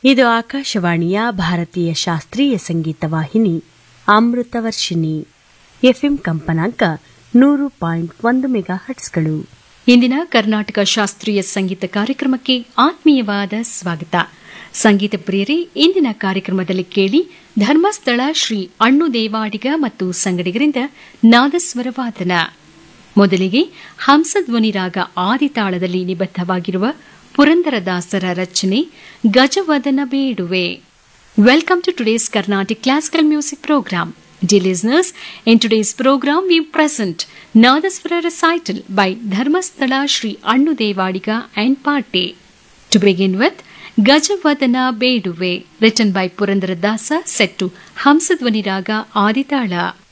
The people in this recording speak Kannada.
ಇದು ಆಕಾಶವಾಣಿಯ ಭಾರತೀಯ ಶಾಸ್ತ್ರೀಯ ಸಂಗೀತ ವಾಹಿನಿ ಅಮೃತವರ್ಷಿಣಿ ಎಫ್ಎಂ ಕಂಪನಾಂಕ ನೂರು ಪಾಯಿಂಟ್ ಒಂದು ಮೆಗಾ ಹಟ್ಸ್ಗಳು ಇಂದಿನ ಕರ್ನಾಟಕ ಶಾಸ್ತ್ರೀಯ ಸಂಗೀತ ಕಾರ್ಯಕ್ರಮಕ್ಕೆ ಆತ್ಮೀಯವಾದ ಸ್ವಾಗತ ಸಂಗೀತ ಪ್ರಿಯರೇ ಇಂದಿನ ಕಾರ್ಯಕ್ರಮದಲ್ಲಿ ಕೇಳಿ ಧರ್ಮಸ್ಥಳ ಶ್ರೀ ಅಣ್ಣು ದೇವಾಡಿಗ ಮತ್ತು ಸಂಗಡಿಗರಿಂದ ನಾದಸ್ವರ ವಾದನ ಮೊದಲಿಗೆ ಹಂಸಧ್ವನಿ ರಾಗ ಆದಿತಾಳದಲ್ಲಿ ನಿಬದ್ಧವಾಗಿರುವ ಪುರಂದರದಾಸರ ರಚನೆ ಗಜವದನ ಬೇಡುವೆ Welcome to today's Carnatic Classical Music Program. Dear listeners, in today's program we present Nadaswara recital by Dharmasthala Sri Annu Devadiga and Party. To begin with, Gajavadana Beduve, written by Purandaradasa, set to Hamsadvani Raga Aditala.